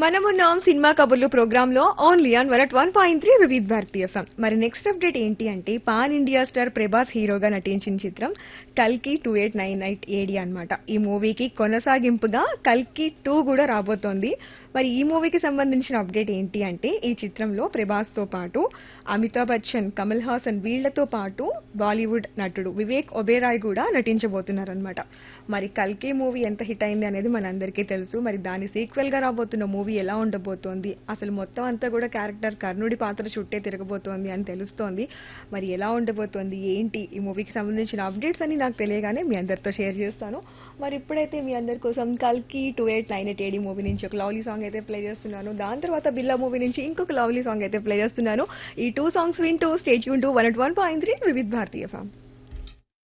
మనమున్నాం సినిమా కబుర్లు ప్రోగ్రామ్ లో only on one one point three Vividh Bharati FM మరి నెక్స్ట్ అప్డేట్ ఏంటి అంటే పాన్ ఇండియా స్టార్ ప్రభాస్ హీరోగా నటించిన చిత్రం కల్కి two eight nine eight AD అనమాట ఈ మూవీకి కొనసాగింపుగా కల్కి టూ కూడా రాబోతోంది మరి ఈ మూవీకి సంబంధించిన అప్డేట్ ఏంటి అంటే ఈ చిత్రంలో ప్రభాస్ తో పాటు అమితాబ్ బచ్చన్ కమల్ హాసన్ వీళ్లతో పాటు బాలీవుడ్ నటుడు వివేక్ ఒబేరాయ్ కూడా నటించబోతున్నారనమాట మరి కల్కి మూవీ ఎంత హిట్ అయింది అనేది మనందరికీ తెలుసు మరి దాని సీక్వెల్ గా రాబోతున్న మూవీ ఎలా ఉండబోతోంది అసలు మొత్తం అంతా కూడా క్యారెక్టర్ కర్ణుడి పాత్ర చుట్టే తిరగబోతోంది అని తెలుస్తోంది మరి ఎలా ఉండబోతోంది ఏంటి ఈ మూవీకి సంబంధించిన అప్డేట్స్ అని నాకు తెలియగానే మీ అందరితో షేర్ చేస్తాను మరి ఇప్పుడైతే మీ అందరి కోసం కల్కి two eight nine eight AD movie నుంచి ఒక లవ్లీ సాంగ్ అయితే ప్లే చేస్తున్నాను దాని తర్వాత బిల్లా మూవీ నుంచి ఇంకొక లవ్లీ సాంగ్ అయితే ప్లే చేస్తున్నాను ఈ టూ సాంగ్స్ వింటూ స్టేట్ యూన్ two one one point three Vividh Bharati form